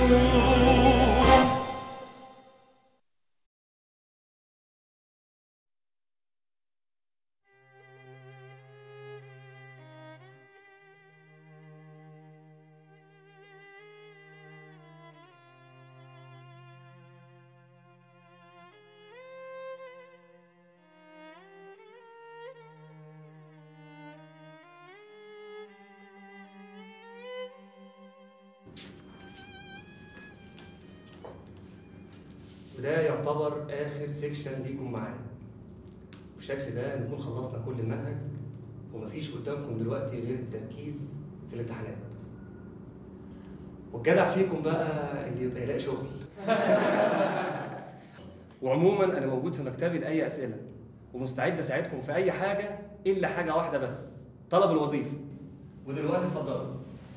وده يعتبر اخر سيكشن ليكم معانا بالشكل ده نكون خلصنا كل المنهج ومفيش قدامكم دلوقتي غير التركيز في الامتحانات والجدع فيكم بقى اللي يبقى يلاقي شغل وعموما انا موجود في مكتبي لاي اسئله ومستعد اساعدكم في اي حاجه الا حاجه واحده بس طلب الوظيفه ودلوقتي اتفضلوا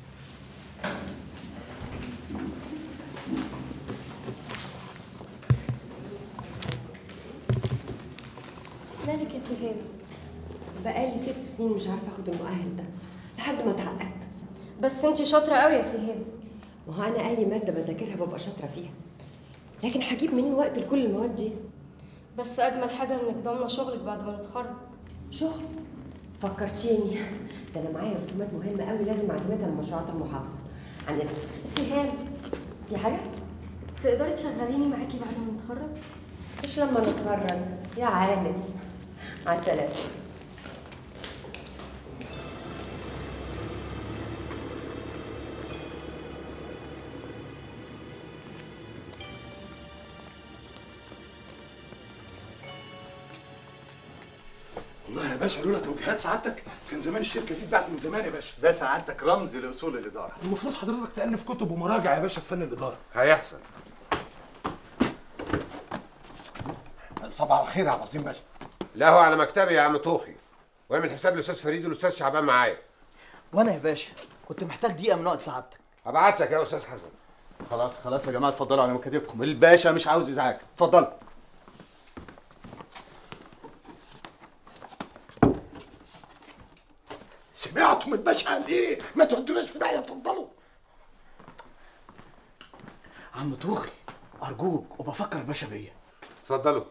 مالك يا سهام بقالي ست سنين مش عارفه اخد المؤهل ده لحد ما اتعقدت بس انت شاطره قوي يا سهام ما هو انا اي ماده بذاكرها ببقى شاطره فيها لكن هجيب منين وقت لكل المواد دي بس اجمل حاجه انك ضامنه شغلك بعد ما نتخرج شغل فكرتيني ده انا معايا رسومات مهمه قوي لازم اعتمدها لمشروعات المحافظه عن اذنك سهام في حاجه تقدري تشغليني معاكي بعد ما نتخرج مش لما نتخرج يا عالم مع السلامه والله يا باشا لولا توجيهات سعادتك كان زمان الشركه دي اتباعت من زمان يا باشا ده سعادتك رمز لاصول الاداره المفروض حضرتك تالف كتب ومراجع يا باشا في فن الاداره هيحصل صباح الخير يا عبد العظيم باشا لا هو على مكتبي يا عم طوخي واعمل حساب الاستاذ فريد والاستاذ شعبان معايا وانا يا باشا كنت محتاج دقيقه من وقت سعادتك هبعت لك يا استاذ حسن خلاص خلاص يا جماعه اتفضلوا على مكاتبكم الباشا مش عاوز ازعاج اتفضل سمعتم الباشا قال ايه ما تودوناش في داهيه اتفضلوا عم طوخي ارجوك وبفكر الباشا بيا اتفضلوا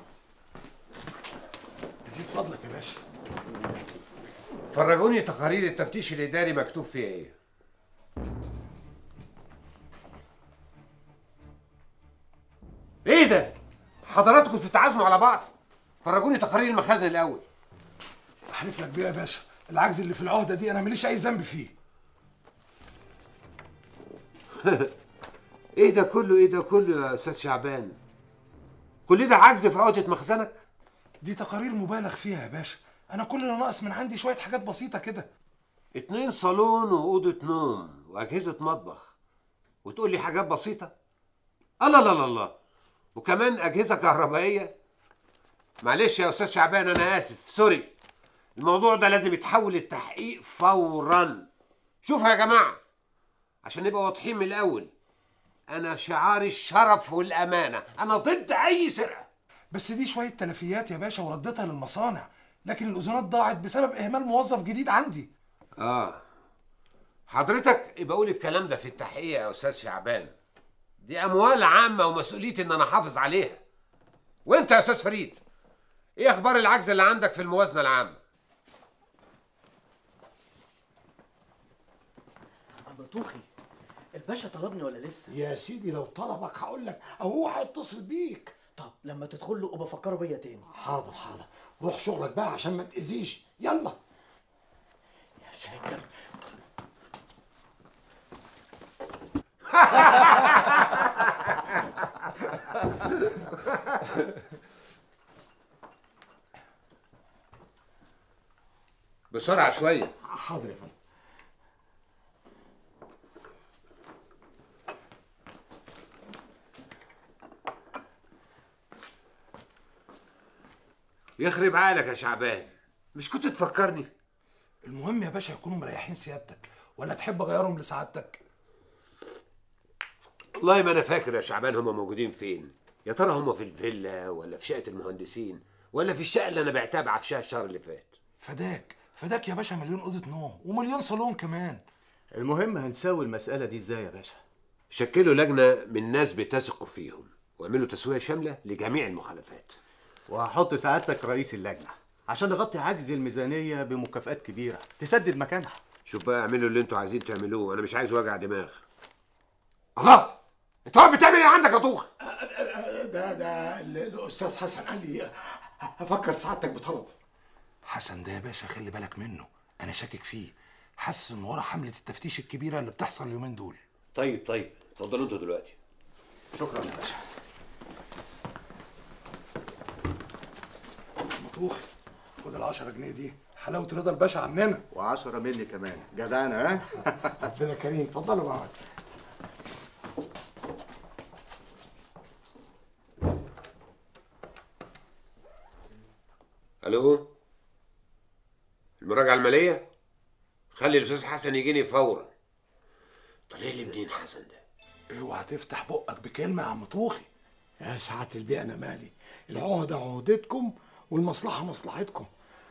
زيد فضلك يا باشا فرجوني تقارير التفتيش الاداري مكتوب فيها ايه ايه ده حضراتكم بتتعازموا على بعض فرجوني تقارير المخازن الاول احلف لك بيه يا باشا العجز اللي في العهده دي انا ماليش اي ذنب فيه ايه ده كله ايه ده كله يا استاذ شعبان كل ده عجز في عقده مخزنك دي تقارير مبالغ فيها يا باشا انا كل اللي ناقص من عندي شويه حاجات بسيطه كده اتنين صالون وأوضة نوم وأجهزة مطبخ وتقول لي حاجات بسيطة؟ الله لا لا الله وكمان أجهزة كهربائية معلش يا أستاذ شعبان أنا آسف سوري الموضوع ده لازم يتحول للتحقيق فورا شوفوا يا جماعة عشان نبقى واضحين من الأول أنا شعاري الشرف والأمانة أنا ضد أي سرقة بس دي شويه تلفيات يا باشا ورديتها للمصانع لكن الاذونات ضاعت بسبب اهمال موظف جديد عندي آه حضرتك يبقى قول الكلام ده في التحقيق يا أستاذ شعبان دي أموال عامة ومسؤوليتي إن أنا أحافظ عليها وأنت يا أستاذ فريد إيه أخبار العجز اللي عندك في الموازنة العامة؟ عم طوخي الباشا طلبني ولا لسه يا سيدي لو طلبك هقول لك او هو هيتصل بيك طب لما تدخل له وبفكره بيا تاني حاضر حاضر روح شغلك بقى عشان ما تاذيش يلا يا ساتر بسرعة شوية حاضر يا فندم يخرب عقلك يا شعبان مش كنت تفكرني المهم يا باشا يكونوا مريحين سيادتك ولا تحب اغيرهم لسعادتك والله ما أنا فاكر يا شعبان هما موجودين فين يا ترى هما في الفيلا ولا في شقة المهندسين ولا في الشقة اللي أنا بعتها بعفشها الشهر اللي فات فداك فداك يا باشا مليون اوضه نوم ومليون صالون كمان المهم هنساوي المساله دي ازاي يا باشا شكلوا لجنه من ناس بتثقوا فيهم واعملوا تسويه شامله لجميع المخالفات وهحط سعادتك رئيس اللجنه عشان نغطي عجز الميزانيه بمكافآت كبيره تسدد مكانها شوف بقى اعملوا اللي انتوا عايزين تعملوه انا مش عايز وجع دماغ الله انت واقف بتعمل ايه عندك يا طوخ ده ده ال- الاستاذ حسن قال لي افكر سعادتك بطلب حسن ده يا باشا خلي بالك منه انا شاكك فيه حاسس ان ورا حمله التفتيش الكبيره اللي بتحصل اليومين دول طيب طيب اتفضلوا انتوا دلوقتي شكرا يا باشا مطوخ خد ال 10 جنيه دي حلاوه رضا الباشا عننا و10 مني كمان جدعنا ها ربنا كريم اتفضلوا بقى الو المراجعه الماليه خلي الاستاذ حسن يجيني فورا طلع لي منين حسن ده اوعى تفتح بقك بكلمه يا عم طوخي يا سعادة البيئة أنا مالي العهدة عهدتكم والمصلحة مصلحتكم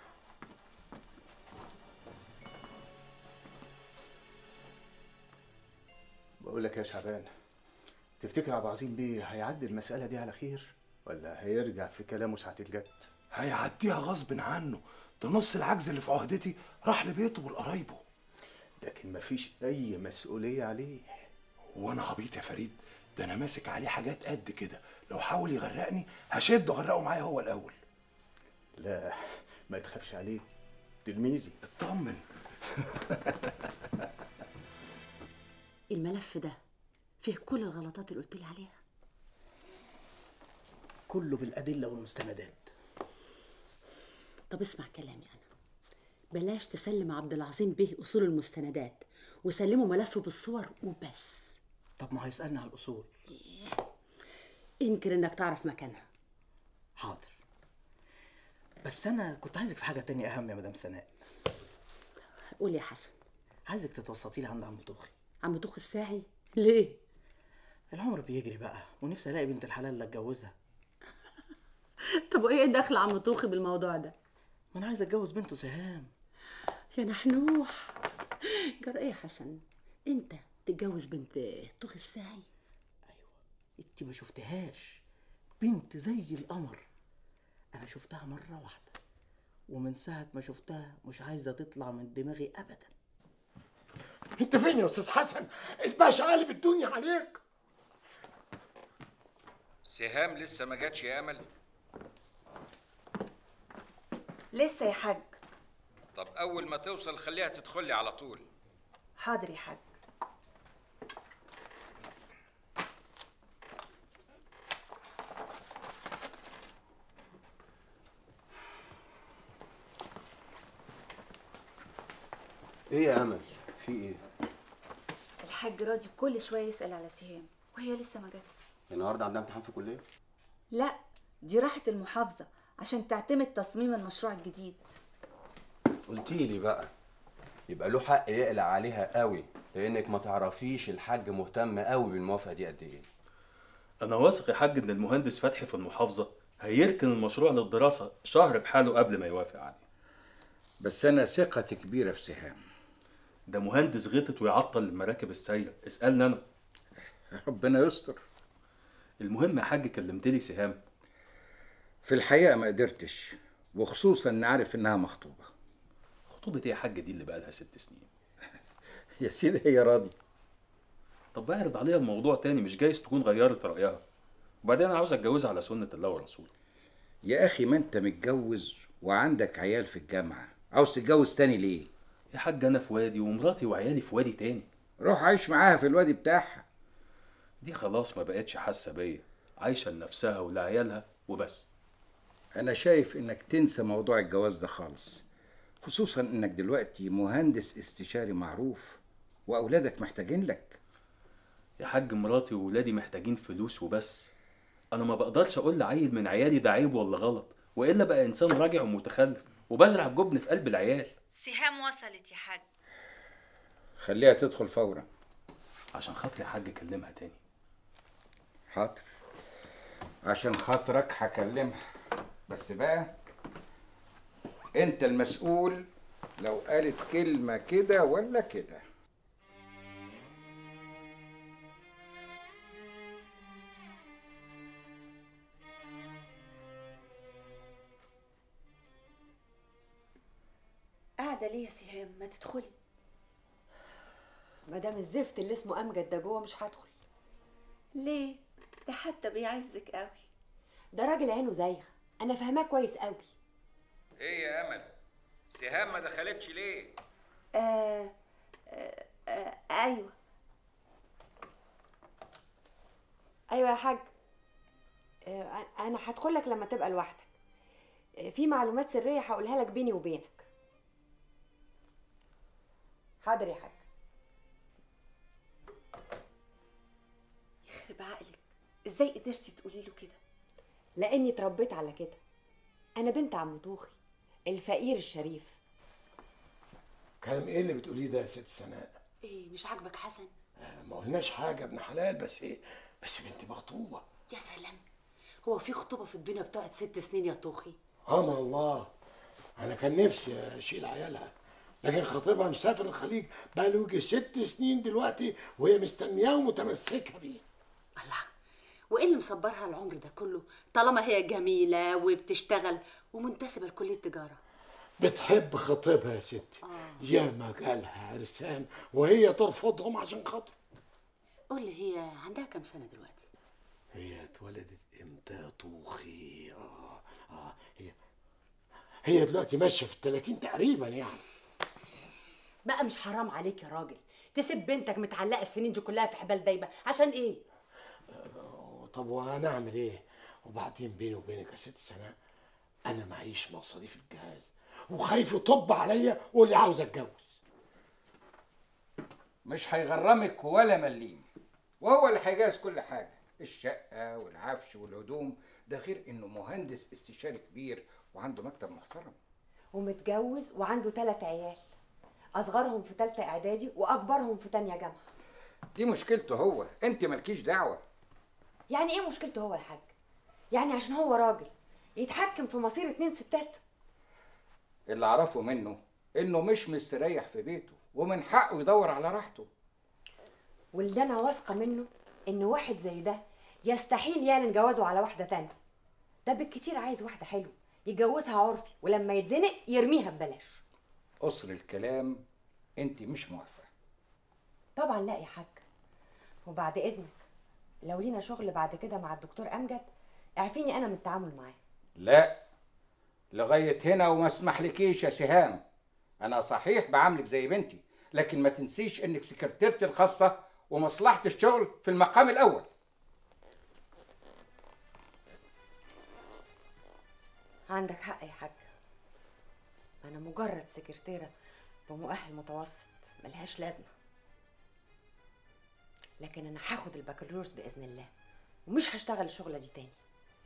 بقول لك يا شعبان تفتكر عبد العظيم بيه هيعدي المساله دي على خير ولا هيرجع في كلامه ساعه الجد هيعديها غصب عنه ده نص العجز اللي في عهدتي راح لبيته ولقرايبه لكن مفيش اي مسؤوليه عليه وانا عبيط يا فريد ده انا ماسك عليه حاجات قد كده لو حاول يغرقني هشده اغرقه معايا هو الاول لا ما تخافش عليه تلميذي اطمن الملف ده فيه كل الغلطات اللي قلت لي عليها كله بالأدلة والمستندات طب اسمع كلامي انا بلاش تسلم عبد العظيم به اصول المستندات وسلمه ملف بالصور وبس طب ما هيسألني على الأصول انكر انك تعرف مكانها حاضر بس أنا كنت عايزك في حاجة تانية أهم يا مدام سناء قول يا حسن عايزك تتوسطي لي عند عم طوخي عم طوخ الساعي ليه العمر بيجري بقى ونفسي ألاقي بنت الحلال اللي أتجوزها طب وايه دخل عم طوخي بالموضوع ده ما أنا عايز أتجوز بنته سهام يا نحنوح جرى ايه يا حسن انت تتجوز بنت طوخ الساعي أنت ما شفتهاش بنت زي القمر أنا شفتها مرة واحدة ومن ساعة ما شفتها مش عايزة تطلع من دماغي أبدا انت فين يا استاذ حسن الباشا قالب الدنيا عليك سهام لسه ما جاتش يا امل لسه يا حاج طب اول ما توصل خليها تدخل لي على طول حاضر يا حاج ايه يا امل في ايه الحاج راضي كل شويه يسال على سهام وهي لسه ما جاتش النهارده عندها امتحان في الكليه لا دي راحت المحافظه عشان تعتمد تصميم المشروع الجديد قلتي لي بقى يبقى له حق يقلق عليها قوي لانك ما تعرفيش الحاج مهتم قوي بالموافقه دي قد ايه انا واثق يا حاج ان المهندس فتحي في المحافظه هيركن المشروع للدراسه شهر بحاله قبل ما يوافق عليه بس انا ثقتي كبيره في سهام ده مهندس غلطت ويعطل المراكب السايره اسالني انا ربنا يستر المهم يا حاج كلمت لي سهام في الحقيقه ما قدرتش وخصوصا ان عارف انها مخطوبه خطوبه ايه يا حاج دي اللي بقالها ست سنين يا سيدي هي راضي طب بعرض عليها الموضوع تاني مش جايز تكون غيرت رايها وبعدين انا عاوز اتجوزها على سنه الله ورسوله يا اخي ما انت متجوز وعندك عيال في الجامعه عاوز تتجوز تاني ليه يا حاج انا في وادي ومراتي وعيالي في وادي تاني روح عيش معاها في الوادي بتاعها دي خلاص ما بقتش حاسه بيا عايشه لنفسها ولعيالها وبس انا شايف انك تنسى موضوع الجواز ده خالص خصوصا انك دلوقتي مهندس استشاري معروف واولادك محتاجين لك يا حاج مراتي وولادي محتاجين فلوس وبس انا ما بقدرش اقول لعيل من عيالي ده عيب ولا غلط والا بقى انسان راجع ومتخلف وبزرع الجبن في قلب العيال سهام وصلت يا حاج خليها تدخل فورا عشان خاطري يا حاج كلمها تاني حاضر عشان خاطرك هكلمها بس بقى انت المسؤول لو قالت كلمة كده ولا كده قاعده ليه يا سهام ما تدخلي مدام الزفت اللي اسمه امجد ده جوه مش هدخل ليه ده حتى بيعزك قوي ده راجل عينه زايغه انا فاهماه كويس قوي ايه يا امل سهام ما دخلتش ليه آه آه آه ايوه ايوه يا حاج آه، انا هدخل لك لما تبقى لوحدك آه، في معلومات سريه هقولها لك بيني وبينك حاضر يا حاج يخرب عقلك ازاي قدرتي تقولي له كده لاني اتربيت على كده انا بنت عم طوخي الفقير الشريف كلام ايه اللي بتقوليه ده يا ست سناء ايه مش عاجبك حسن ما قلناش حاجه ابن حلال بس ايه بس بنتي مخطوبه يا سلام هو في خطوبه في الدنيا بتقعد ست سنين يا طوخي امر الله انا كان نفسي اشيل عيالها لكن خطيبها مسافر الخليج بقى له يجي ست سنين دلوقتي وهي مستنياه ومتمسكه بيه وايه اللي مصبرها العمر ده كله طالما هي جميله وبتشتغل ومنتسبه لكليه التجاره بتحب خطيبها يا ستي يا ما جالها عرسان وهي ترفضهم عشان خاطره قول لي هي عندها كام سنه دلوقتي هي اتولدت امتى يا طوخي اه اه هي هي دلوقتي ماشيه في الثلاثين تقريبا يعني بقى مش حرام عليك يا راجل تسيب بنتك متعلقه السنين دي كلها في حبال دايبه عشان ايه طب وهنعمل ايه وبعدين بيني وبينك يا ست سناء انا معيش مصاريف الجهاز وخايف يطب عليا واللي عاوز اتجوز مش هيغرمك ولا مليم وهو اللي هيجهز كل حاجه الشقه والعفش والهدوم ده غير انه مهندس استشاري كبير وعنده مكتب محترم ومتجوز وعنده ثلاث عيال اصغرهم في ثالثه اعدادي واكبرهم في تانية جامعه دي مشكلته هو انت مالكيش دعوه يعني ايه مشكلته هو يا حاج يعني عشان هو راجل يتحكم في مصير اتنين ستات اللي اعرفه منه انه مش مستريح في بيته ومن حقه يدور على راحته واللي انا واثقه منه ان واحد زي ده يستحيل يعلن جوازه على واحده تانية ده بالكتير عايز واحده حلوه يتجوزها عرفي ولما يتزنق يرميها ببلاش قصر الكلام انت مش موافقه طبعا لا يا حاج وبعد اذنك لو لينا شغل بعد كده مع الدكتور امجد اعفيني انا من التعامل معاه لا لغايه هنا وما اسمحلكيش يا سهام انا صحيح بعاملك زي بنتي لكن ما تنسيش انك سكرتيرتي الخاصه ومصلحه الشغل في المقام الاول عندك حق يا حاج انا مجرد سكرتيره بمؤهل متوسط ملهاش لازمه لكن انا هاخد البكالوريوس باذن الله ومش هشتغل الشغله دي تاني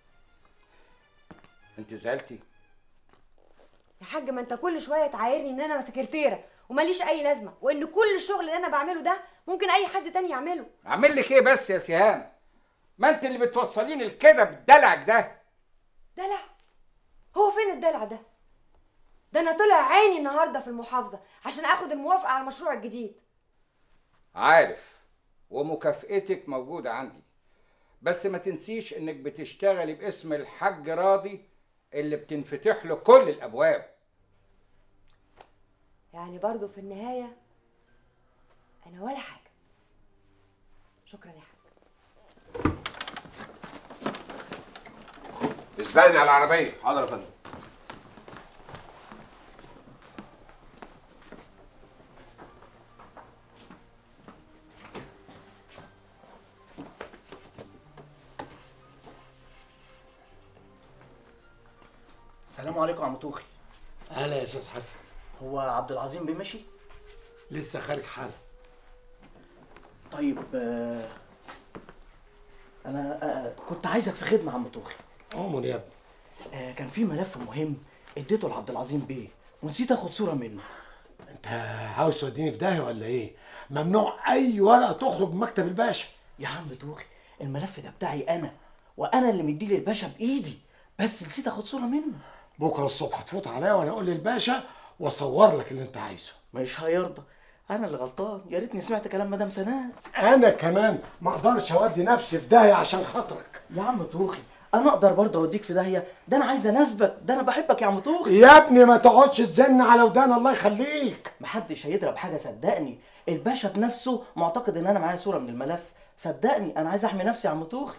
انت زعلتي يا حاج ما انت كل شويه تعايرني ان انا سكرتيره وماليش اي لازمه وان كل الشغل اللي انا بعمله ده ممكن اي حد تاني يعمله اعمل لك ايه بس يا سهام ما انت اللي بتوصليني لكده بدلعك ده دلع هو فين الدلع ده ده انا طلع عيني النهارده في المحافظه عشان اخد الموافقه على المشروع الجديد عارف ومكافئتك موجودة عندي بس ما تنسيش انك بتشتغلي باسم الحاج راضي اللي بتنفتح له كل الابواب يعني برضو في النهايه انا ولا حاجه شكرا يا حاج اسبقني على العربيه حاضر يا فندم السلام عليكم يا عم طوخي اهلا يا استاذ حسن هو عبد العظيم بيمشي لسه خارج حالا طيب آه، انا آه، كنت عايزك في خدمه يا عم طوخي عمر يا ابني آه، كان في ملف مهم اديته لعبد العظيم بيه ونسيت اخد صوره منه انت عاوز توديني في داهيه ولا ايه ممنوع اي ورقه تخرج من مكتب الباشا يا عم طوخي الملف ده بتاعي انا وانا اللي مديه للباشا بايدي بس نسيت اخد صوره منه بكره الصبح تفوت عليا وانا اقول للباشا واصور لك اللي انت عايزه مش هيرضى انا اللي غلطان يا ريتني سمعت كلام مدام سناء انا كمان ما اقدرش اودي نفسي في داهيه عشان خاطرك يا عم طوخي انا اقدر برضه اوديك في داهيه ده انا عايز اناسبك ده انا بحبك يا عم طوخ يا ابني ما تقعدش تزن على ودان الله يخليك محدش هيضرب حاجه صدقني الباشا بنفسه معتقد ان انا معايا صوره من الملف صدقني انا عايز احمي نفسي يا عم طوخ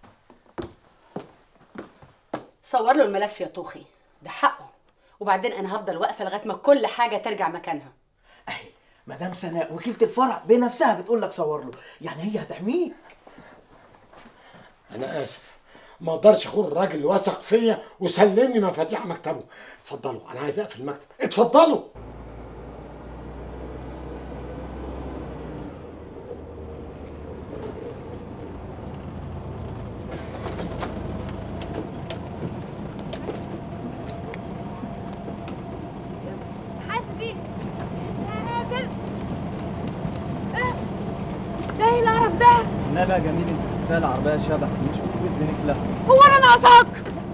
صور له الملف يا طوخي ده حقه وبعدين انا هفضل واقفه لغايه ما كل حاجه ترجع مكانها مدام سناء وكيله الفرع بنفسها بتقول لك صور له يعني هي هتحميك انا اسف ما اقدرش اخون الراجل اللي وثق فيا وسلمني مفاتيح مكتبه اتفضلوا انا عايز اقفل المكتب اتفضلوا حاسبي ساتر اف ده ايه القرف ده لا بقى جميل انت تستاهل عربيه شبح مش اتوبيس بنيك لها هو انا ناقصك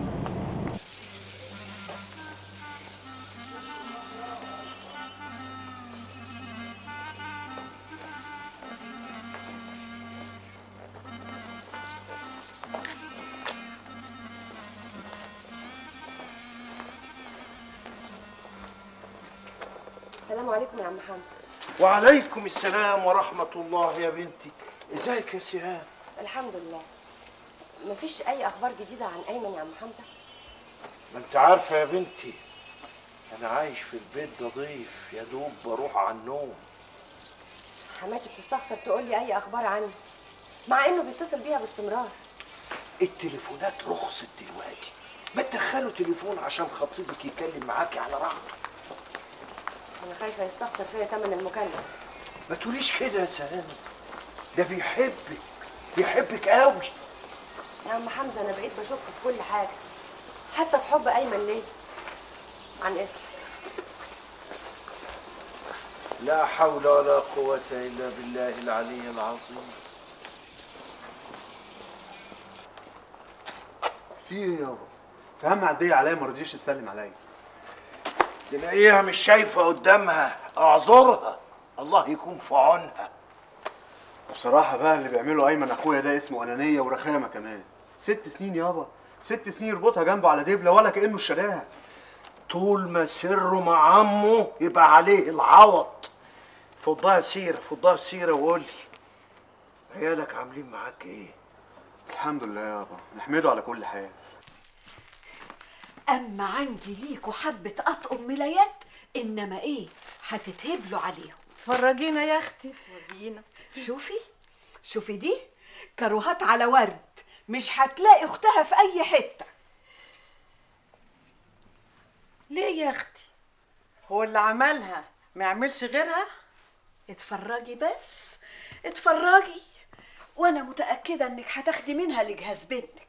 السلام عليكم يا عم حمزه وعليكم السلام ورحمة الله يا بنتي ازيك يا سهام الحمد لله مفيش اي اخبار جديده عن ايمن يا عم حمزه ما انت عارفة يا بنتي انا عايش في البيت ده ضيف يا دوب بروح على النوم حماتي بتستخسر تقول لي اي اخبار عني مع انه بيتصل بيها باستمرار التليفونات رخصت دلوقتي ما تدخلوا تليفون عشان خطيبك يتكلم معاكي على راحته انا خايفه يستخسر فيا تمن المكالمه ما تقوليش كده يا سهام ده بيحبك بيحبك قوي يا عم حمزه انا بقيت بشك في كل حاجه حتى في حب ايمن ليا عن اذنك لا حول ولا قوة إلا بالله العلي العظيم في ايه يابا سهام معديه عليا ما رضيش تسلم عليا تلاقيها مش شايفة قدامها اعذرها الله يكون في عونها بصراحه بقى اللي بيعمله ايمن اخويا ده اسمه انانيه ورخامه كمان ست سنين يابا ست سنين يربطها جنبه على دبله ولا كانه اشتراها طول ما سره مع عمه يبقى عليه العوض فضها سيرة فضها سيرة وقول لي عيالك عاملين معاك ايه؟ الحمد لله يابا نحمده على كل حال اما عندي ليكوا حبه اطقم ملايات انما ايه هتتهبلوا عليهم فرجينا يا اختي ورينا شوفي شوفي دي كروهات على ورد مش هتلاقي اختها في اي حته ليه يا اختي هو اللي عملها ما يعملش غيرها اتفرجي بس اتفرجي وانا متاكده انك هتاخدي منها لجهاز بنتك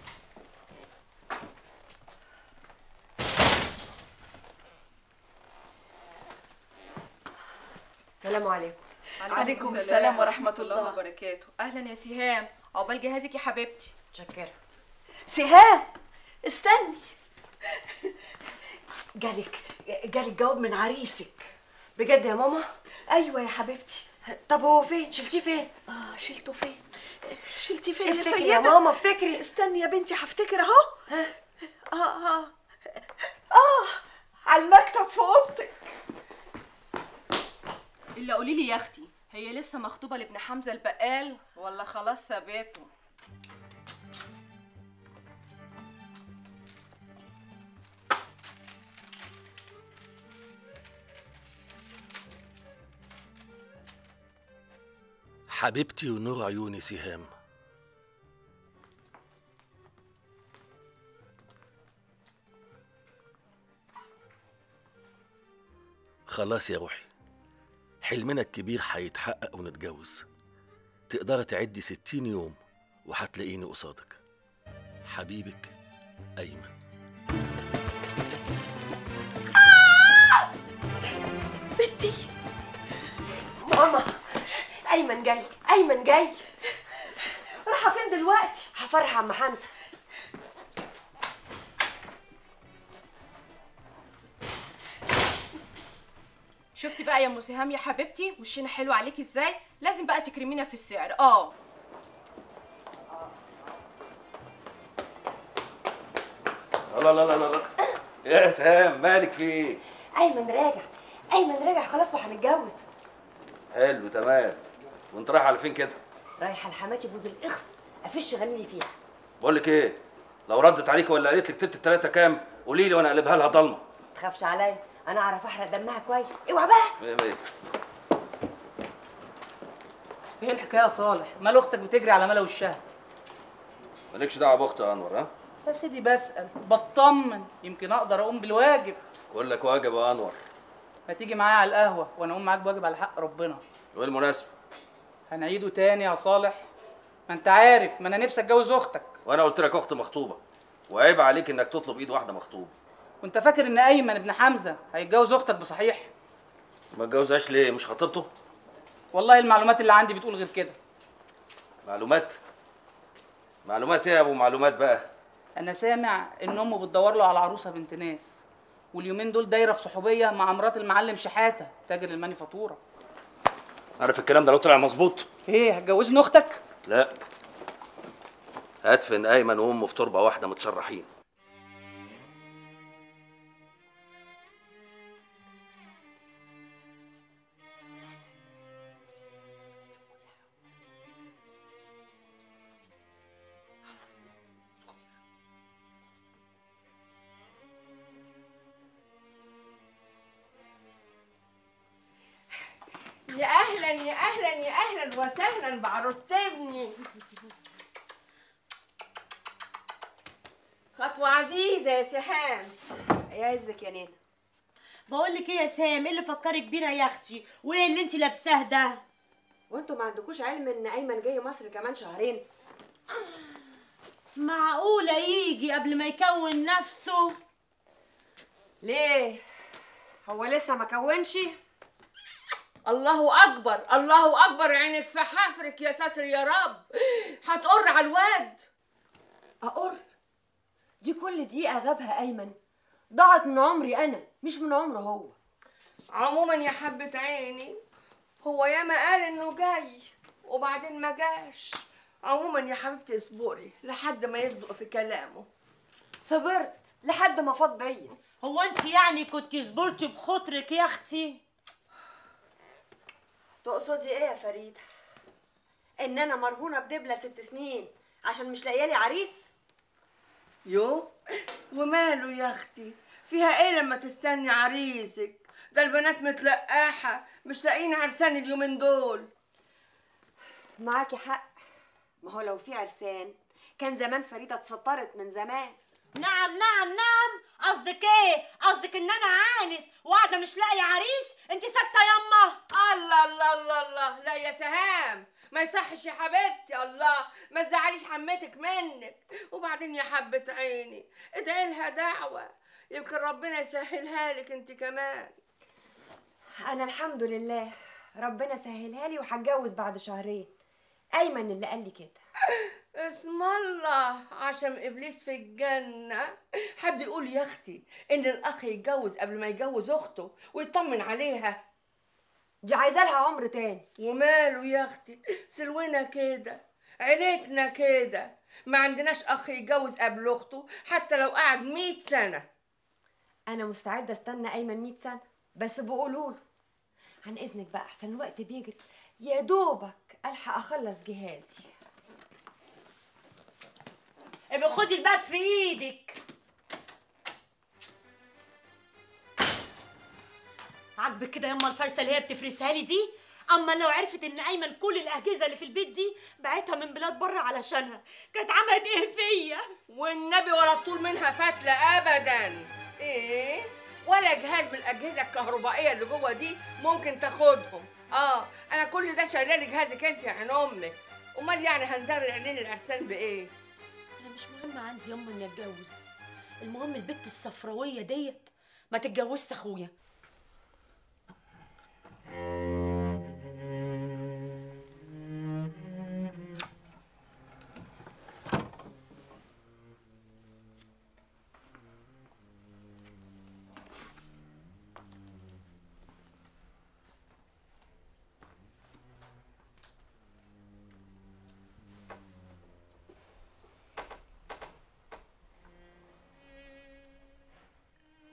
السلام عليكم عليكم السلام ورحمة الله. وبركاته أهلا يا سهام عقبال جهازك يا حبيبتي شكرا سهام استني جالك جالك جواب من عريسك بجد يا ماما ايوه يا حبيبتي طب هو فين شلتيه فين اه شلته فين شلتي فين يا افتكري سيدة يا ماما، افتكري. استني يا بنتي هفتكر اهو اه اه اه على المكتب في اوضتك إلا قولي لي يا أختي هي لسه مخطوبة لابن حمزة البقال ولا خلاص سابته حبيبتي ونور عيوني سهام خلاص يا روحي حلمنا الكبير هيتحقق ونتجوز تقدري تعدي ستين يوم وهتلاقيني قصادك حبيبك أيمن بنتي ماما ايمن جاي ايمن جاي رايحه فين دلوقتي هفرح عم حمزه شفتي بقى يا ام سهام يا حبيبتي وشنا حلو عليكي ازاي لازم بقى تكرمينا في السعر اه لا لا لا لا لا يا سهام مالك في ايه ايمن راجع ايمن راجع خلاص وهنتجوز حلو تمام وانت رايح على فين كده رايحه لحماتي بوز الاخس افش غني فيها بقول لك ايه لو ردت عليك ولا قالت لك تلت التلاته كام قولي لي وانا اقلبها لها ضلمه تخافش عليا انا اعرف احرق دمها كويس اوعى بقى مية مية. ايه الحكايه يا صالح مال اختك بتجري على ملا وشها مالكش دعوه باختي يا انور ها يا سيدي بسال بطمن يمكن اقدر اقوم بالواجب بقول لك واجب يا انور هتيجي معايا على القهوه وانا اقوم معاك بواجب على حق ربنا وايه المناسبه هنعيده تاني يا صالح ما انت عارف ما انا نفسي اتجوز اختك وانا قلت لك اختي مخطوبه وعيب عليك انك تطلب ايد واحده مخطوبه وانت فاكر ان ايمن ابن حمزه هيتجوز اختك بصحيح ما اتجوزهاش ليه مش خطيبته والله المعلومات اللي عندي بتقول غير كده معلومات معلومات ايه يا ابو معلومات بقى انا سامع ان امه بتدور له على عروسه بنت ناس واليومين دول دايره في صحوبيه مع مرات المعلم شحاته تاجر المانيفاتوره عارف الكلام ده لو طلع مظبوط ايه هتجوزني اختك لا هدفن ايمن وامه في تربه واحده متشرحين يا اهلا يا اهلا يا اهلا وسهلا بعروسة ابني خطوة عزيزة يا سهام يا عزك يا نينا بقول لك ايه يا سام ايه اللي فكرك بينا يا اختي وايه اللي انت لابساه ده وانتوا ما عندكوش علم ان ايمن جاي مصر كمان شهرين معقوله يجي قبل ما يكون نفسه ليه هو لسه ما كونش الله اكبر الله اكبر عينك في حفرك يا ساتر يا رب هتقر على الواد اقر دي كل دقيقه غابها ايمن ضاعت من عمري انا مش من عمره هو عموما يا حبة عيني هو ياما قال انه جاي وبعدين ما جاش عموما يا حبيبتي اصبري لحد ما يصدق في كلامه صبرت لحد ما فاض بيا هو انت يعني كنت صبرتي بخاطرك يا اختي تقصدي ايه يا فريده ان انا مرهونه بدبله ست سنين عشان مش لاقيه لي عريس يو وماله يا اختي فيها ايه لما تستني عريسك ده البنات متلقاحة مش لاقيين عرسان اليومين دول معاكي حق ما هو لو في عرسان كان زمان فريده اتسطرت من زمان نعم نعم نعم قصدك ايه قصدك ان انا عانس وقاعده مش لاقيه عريس انت ساكته يما الله الله الله الله لا يا سهام ما يصحش يا حبيبتي الله ما تزعليش حمتك منك وبعدين يا حبة عيني ادعي لها دعوة يمكن ربنا يسهلها لك انت كمان انا الحمد لله ربنا سهلها لي وهتجوز بعد شهرين ايمن اللي قال لي كده اسم الله عشان ابليس في الجنه حد يقول يا اختي ان الاخ يتجوز قبل ما يجوز اخته ويطمن عليها دي عايزه لها عمر تاني وماله يا اختي سلونا كده عيلتنا كده ما عندناش اخ يتجوز قبل اخته حتى لو قعد مئة سنه انا مستعده استنى ايمن 100 سنه بس بقولوا له عن اذنك بقى احسن الوقت بيجري يا دوبك الحق اخلص جهازي ابقى خدي الباب في ايدك عاجبك كده يما الفرسه اللي هي بتفرسها لي دي اما لو عرفت ان ايمن كل الاجهزه اللي في البيت دي بعتها من بلاد بره علشانها كانت عملت ايه فيا والنبي ولا طول منها فتله ابدا ايه ولا جهاز من الاجهزه الكهربائيه اللي جوه دي ممكن تاخدهم اه انا كل ده شايله لي جهازك انت يا عين امك امال يعني هنزغل عينين العرسان بايه انا مش مهم عندي يما اني اتجوز المهم البت الصفراويه ديت ما تتجوزش اخويا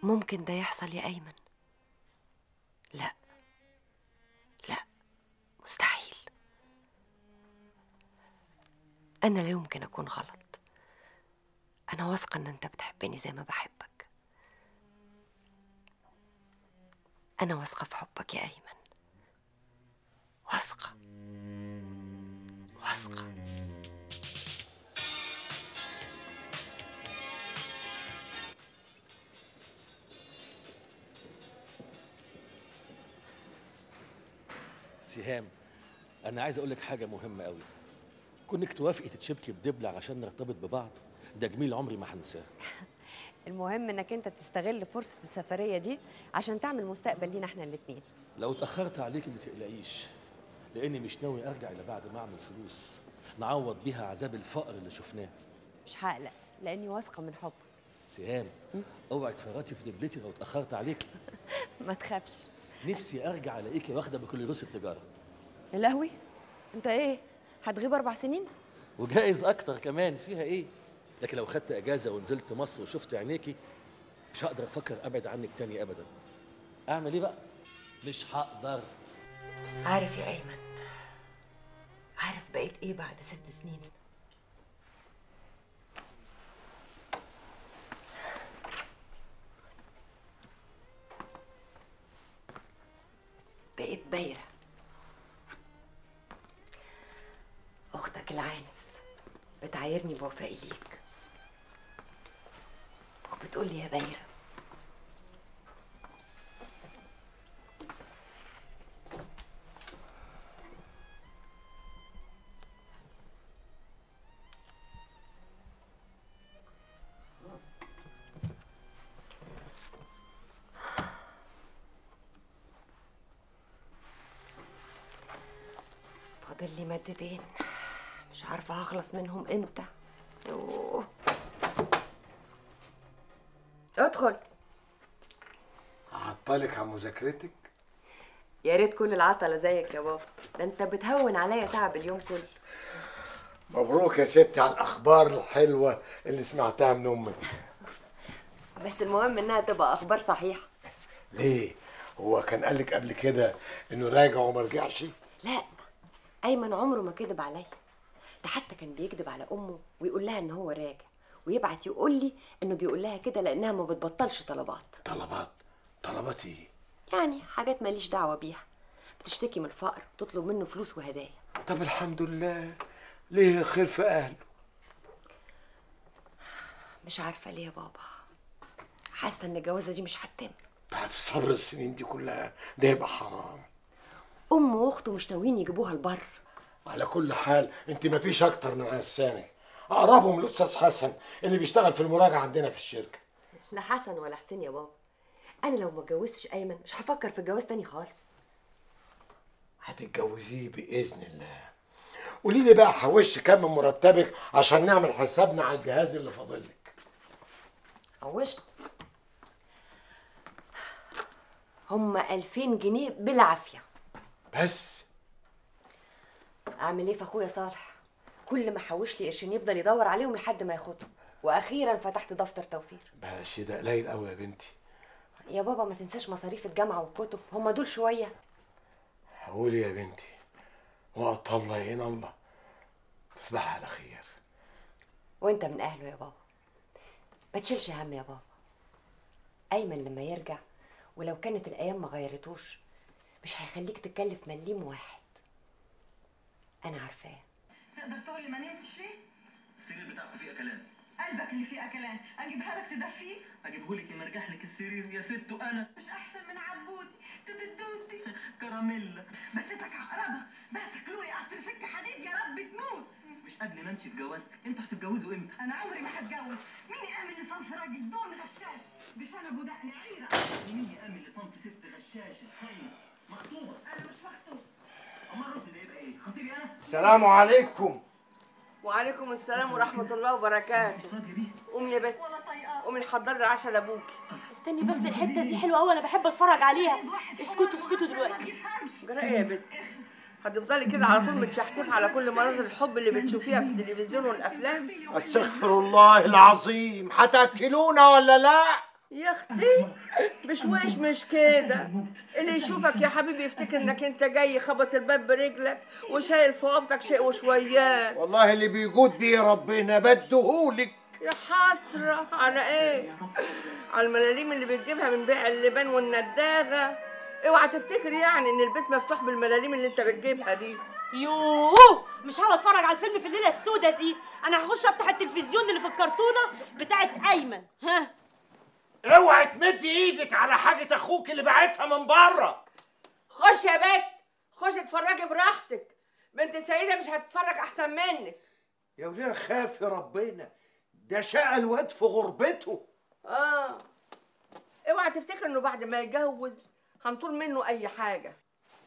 ممكن ده يحصل يا أيمن لا لا مستحيل أنا لا يمكن أكون غلط أنا واثقة إن أنت بتحبني زي ما بحبك أنا واثقة في حبك يا أيمن واثقة واثقة سهام انا عايز اقول لك حاجه مهمه قوي كونك توافقي تتشبكي بدبله عشان نرتبط ببعض ده جميل عمري ما هنساه المهم انك انت تستغل فرصه السفريه دي عشان تعمل مستقبل لينا احنا الاتنين لو اتاخرت عليكي ما تقلقيش لاني مش ناوي ارجع الا بعد ما اعمل فلوس نعوض بيها عذاب الفقر اللي شفناه مش هقلق لاني واثقه من حبك سهام اوعي تفرطي في دبلتي لو اتاخرت عليكي ما تخافش نفسي ارجع الاقيكي واخده بكالوريوس التجاره يا لهوي انت ايه هتغيب اربع سنين وجائز اكتر كمان فيها ايه لكن لو خدت اجازه ونزلت مصر وشفت عينيكي مش هقدر افكر ابعد عنك تاني ابدا اعمل ايه بقى مش هقدر عارف يا أيمن عارف بقيت إيه بعد ست سنين بقيت بايرة أختك العانس بتعايرني بوفائي ليك وبتقولي يا بايرة فاضل لي مادتين مش عارفة هخلص منهم امتى يوه. ادخل هعطلك عن مذاكرتك يا ريت كل العطلة زيك يا بابا ده انت بتهون عليا تعب اليوم كله مبروك يا ستي على الاخبار الحلوه اللي سمعتها من امك بس المهم انها تبقى اخبار صحيحة ليه هو كان قالك قبل كده انه راجع وما رجعش لا ايمن عمره ما كذب عليا ده حتى كان بيكذب على امه ويقول لها ان هو راجع ويبعت يقول لي انه بيقول لها كده لانها ما بتبطلش طلبات طلبات طلبات ايه يعني حاجات ماليش دعوه بيها بتشتكي من الفقر وتطلب منه فلوس وهدايا طب الحمد لله ليه الخير في اهله مش عارفه ليه يا بابا حاسه ان الجوازه دي مش هتتم بعد صبر السنين دي كلها ده يبقى حرام امه واخته مش ناويين يجيبوها البر على كل حال انت ما فيش اكتر من عرسانك اقربهم الاستاذ حسن اللي بيشتغل في المراجعه عندنا في الشركه لا حسن ولا حسين يا بابا انا لو ما اتجوزتش ايمن مش هفكر في الجواز تاني خالص هتتجوزيه باذن الله قولي لي بقى حوشي كام من مرتبك عشان نعمل حسابنا على الجهاز اللي فاضل لك عوشت هما ألفين جنيه بالعافية بس أعمل إيه في أخويا صالح كل ما حوش لي قرشين يفضل يدور عليهم لحد ما ياخدهم وأخيرا فتحت دفتر توفير ماشي ده قليل قوي يا بنتي يا بابا ما تنساش مصاريف الجامعة والكتب هما دول شوية قولي يا بنتي وقت الله يعين الله تصبحي على خير وانت من أهله يا بابا ما تشيلش هم يا بابا أيمن لما يرجع ولو كانت الأيام ما غيرتوش مش هيخليك تكلف مليم واحد أنا عارفاه تقدر تقول لي ما نمتش ليه؟ السرير بتاعكم فيه اكلان قلبك اللي فيه اكلان اجيبها لك تدفيه اجيبهولك يمرجح لك السرير يا ست وانا مش احسن من عبودي تدوتي كراميلا بسيتك عقربه بسك لوري قطر سكه حديد يا رب تموت مش قبل ما امشي اتجوزت انتوا هتتجوزوا امتى انا عمري ما هتجوز مين يامن لصنف راجل دون غشاش بشنب ودقن عيره مين يامن لصنف ست غشاشه خاينه مخطوبه انا مش مخطوب امال الرد ده يبقى ايه خطيبي انا السلام عليكم وعليكم السلام ورحمة الله وبركاته قومي يا بت قومي نحضر لي عشاء لابوكي استني بس الحته دي حلوه قوي انا بحب اتفرج عليها اسكتوا اسكتوا دلوقتي جرى ايه يا بت هتفضلي كده على طول متشحتفة على كل مناظر الحب اللي بتشوفيها في التلفزيون والافلام استغفر الله العظيم هتاكلونا ولا لا يا اختي بشويش مش كده اللي يشوفك يا حبيبي يفتكر انك انت جاي خبط الباب برجلك وشايل في قبضك شيء وشويات والله اللي بيجود بيه ربنا بدهولك يا حسرة على ايه؟ على الملاليم اللي بتجيبها من بيع اللبان والنداغة اوعى تفتكر يعني ان البيت مفتوح بالملاليم اللي انت بتجيبها دي يوه مش هقعد اتفرج على الفيلم في الليله السوداء دي انا هخش افتح التلفزيون اللي في الكرتونه بتاعت ايمن ها اوعي تمد ايدك على حاجة اخوك اللي بعتها من بره خش يا بت خش اتفرجي براحتك بنت سيدة مش هتتفرج احسن منك يا وليه خاف ربنا ده شقى الواد في غربته اه اوعى تفتكر انه بعد ما يتجوز هنطول منه اي حاجة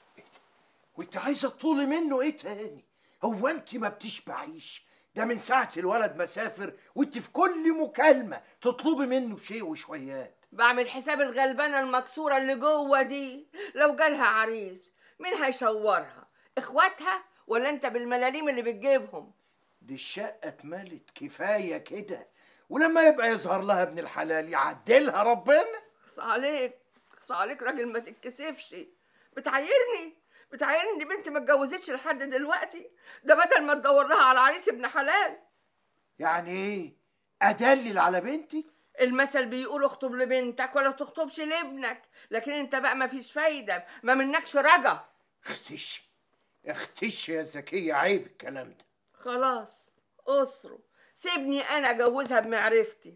وانت عايزه تطولي منه ايه تاني هو انت ما بتشبعيش ده من ساعة الولد ما سافر وانت في كل مكالمة تطلبي منه شيء وشويات بعمل حساب الغلبانة المكسورة اللي جوه دي لو جالها عريس مين هيشورها اخواتها ولا انت بالملاليم اللي بتجيبهم دي الشقة اتملت كفاية كده ولما يبقى يظهر لها ابن الحلال يعدلها ربنا اخص عليك اخص عليك راجل ما تتكسفش بتعايرني بتعايرني ان بنتي ما اتجوزتش لحد دلوقتي ده بدل ما تدور لها على عريس ابن حلال يعني ايه ادلل على بنتي المثل بيقول اخطب لبنتك ولا تخطبش لابنك لكن انت بقى ما فيش فايده ما منكش رجا اختش اختش يا زكية عيب الكلام ده خلاص اسره سيبني انا اجوزها بمعرفتي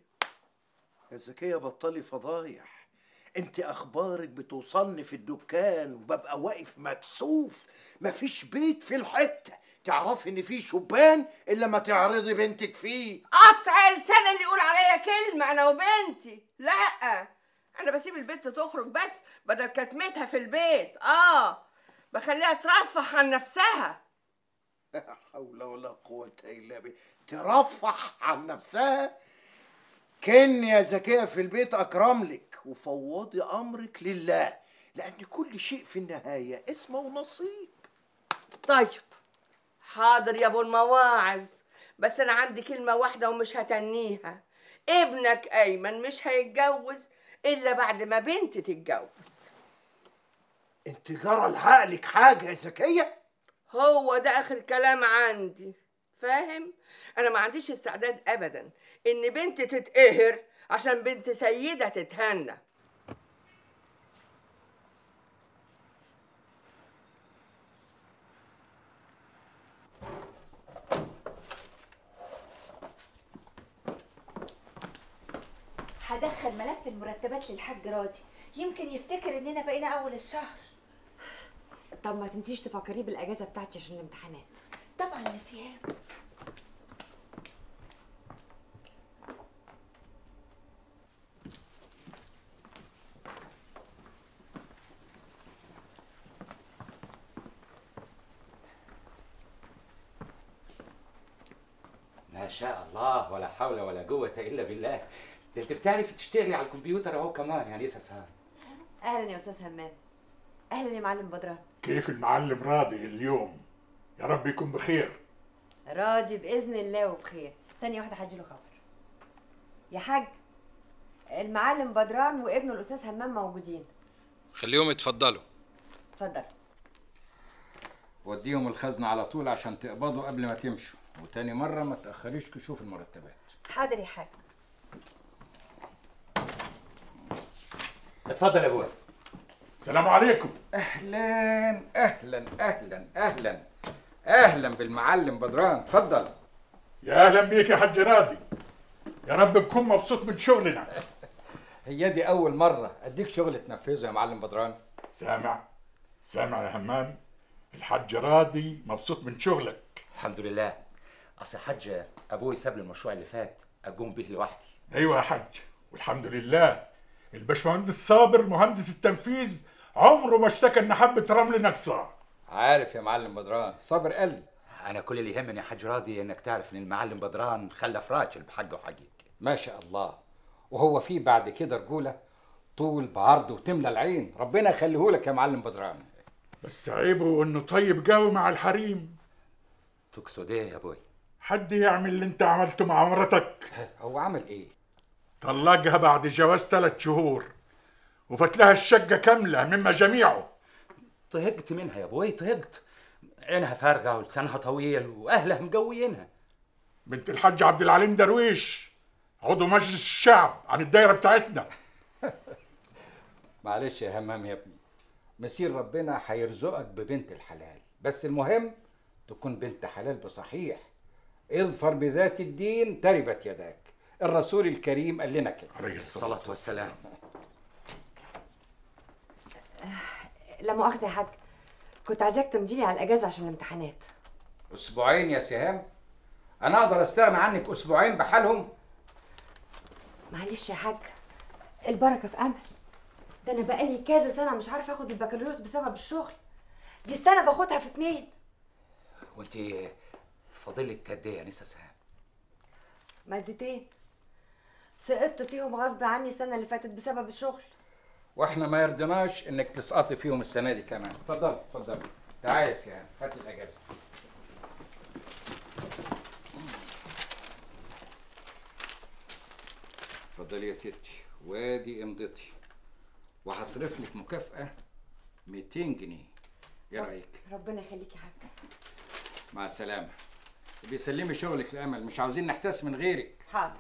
يا زكية بطلي فضايح انت اخبارك بتوصلني في الدكان وببقى واقف مكسوف مفيش بيت في الحتة تعرفي ان في شبان الا ما تعرضي بنتك فيه قطع لسان اللي يقول عليا كلمه انا وبنتي لا انا بسيب البنت تخرج بس بدل كتمتها في البيت اه بخليها ترفه عن نفسها لا حول ولا قوة إلا بالله ترفح عن نفسها كن يا زكية في البيت أكرم لك وفوضي أمرك لله لأن كل شيء في النهاية اسمه ونصيب طيب حاضر يا ابو المواعظ بس انا عندي كلمه واحده ومش هتنيها ابنك ايمن مش هيتجوز الا بعد ما بنتي تتجوز انت جرى لعقلك حاجة يا زكية هو ده اخر كلام عندي فاهم انا ما عنديش استعداد ابدا ان بنتي تتقهر عشان بنت سيده تتهنى هدخل ملف المرتبات للحاج راضي يمكن يفتكر اننا بقينا اول الشهر طب ما تنسيش تفكريه بالاجازه بتاعتي عشان الامتحانات طبعا يا سيام ما شاء الله ولا حول ولا قوة إلا بالله ده أنت بتعرفي تشتغلي على الكمبيوتر أهو كمان يعني إيه سهام اهلا يا استاذ همام اهلا يا معلم بدران كيف المعلم راضي اليوم يا رب يكون بخير راضي باذن الله وبخير ثانيه واحده هديله خبر يا حاج المعلم بدران وابنه الاستاذ همام موجودين خليهم يتفضلوا اتفضل وديهم الخزنة على طول عشان تقبضوا قبل ما تمشوا وتاني مرة ما تأخريش تشوف المرتبات حاضر يا حاج اتفضل يا ابويا السلام عليكم اهلا اهلا اهلا اهلا اهلا بالمعلم بدران اتفضل يا اهلا بيك يا حاج راضي يا رب نكون مبسوط من شغلنا هي دي اول مرة اديك شغل تنفذه يا معلم بدران سامع سامع يا همام الحاج راضي مبسوط من شغلك الحمد لله اصل حاج ابوي ساب لي المشروع اللي فات اقوم به لوحدي ايوه يا حاج والحمد لله الباشمهندس صابر مهندس التنفيذ عمره ما اشتكى ان حبه رمل ناقصه عارف يا معلم بدران صابر قال لي انا كل اللي يهمني يا حاج راضي انك تعرف ان المعلم بدران خلف راجل بحقه وحقيق ما شاء الله وهو في بعد كده رجوله طول بعرض وتملى العين ربنا يخليه لك يا معلم بدران بس عيبه انه طيب قوي مع الحريم تقصد ايه يا ابوي حد يعمل اللي انت عملته مع مرتك هو عمل ايه طلقها بعد جواز ثلاث شهور وفات لها الشقة كاملة مما جميعه طهقت منها يا ابوي طهقت عينها فارغه ولسانها طويل واهلها مقويينها بنت الحاج عبد العليم درويش عضو مجلس الشعب عن الدايرة بتاعتنا معلش يا همام يا ابني مسير ربنا هيرزقك ببنت الحلال بس المهم تكون بنت حلال بصحيح اظفر بذات الدين تربت يداك الرسول الكريم قال لنا كده عليه الصلاة والسلام لا مؤاخذه يا حاج كنت عايزاك تمضيلي على الاجازه عشان الامتحانات اسبوعين يا سهام انا اقدر استغنى عنك اسبوعين بحالهم معلش يا حاج البركه في امل ده انا بقالي كذا سنه مش عارفه اخد البكالوريوس بسبب الشغل دي السنه باخدها في اتنين وانت فاضلك قد ايه يا نسا سهام مادتين سقطت فيهم غصب عني السنه اللي فاتت بسبب الشغل واحنا ما يرضناش انك تسقطي فيهم السنه دي كمان اتفضل اتفضل تعالى يا سهام هات الاجازه اتفضلي يا ستي وادي امضتي وهصرف لك مكافأة 200 جنيه ايه رأيك؟ ربنا يخليك يا حاج مع السلامة بيسلمي شغلك لأمل مش عاوزين نحتاس من غيرك حاضر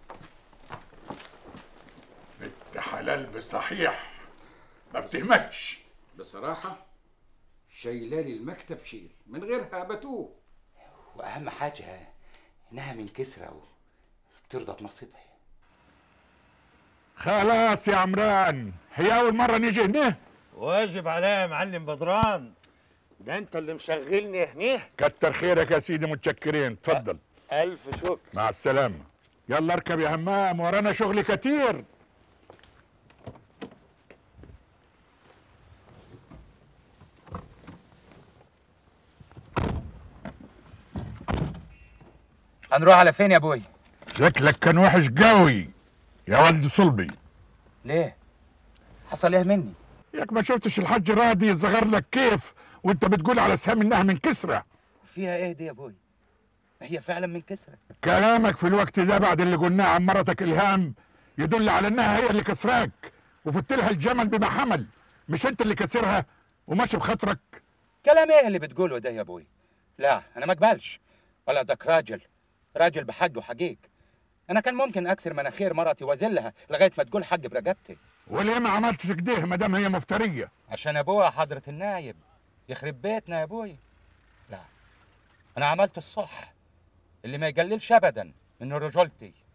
بنت حلال بصحيح ما بتهمتش بصراحة شايلالي المكتب شيل من غيرها بتوه واهم حاجه انها من كسرى وبترضى بنصيبها خلاص يا عمران هي أول مرة نيجي هنا واجب عليا يا معلم بدران ده انت اللي مشغلني هنا كتر خيرك يا سيدي متشكرين اتفضل الف شكر مع السلامة يلا اركب يا همام ورانا شغل كتير هنروح على فين يا ابوي شكلك كان وحش قوي يا ولد صلبي ليه حصل ايه مني ياك ما شفتش الحاج راضي يصغر لك كيف وانت بتقول على سهام انها من كسرة فيها ايه دي يا ابوي هي فعلا من كسرى كلامك في الوقت ده بعد اللي قلناه عن مرتك الهام يدل على انها هي اللي كسراك وفت لها الجمل بما حمل مش انت اللي كسرها وماشي بخاطرك كلام ايه اللي بتقوله ده يا ابوي لا انا ما اقبلش ولا دك راجل راجل بحق وحقيق انا كان ممكن اكسر مناخير مرتي واذلها لغايه ما تقول حق برقبتي وليه ما عملتش كده ما دام هي مفتريه عشان ابوها حضره النايب يخرب بيتنا يا ابوي لا انا عملت الصح اللي ما يقللش ابدا من رجولتي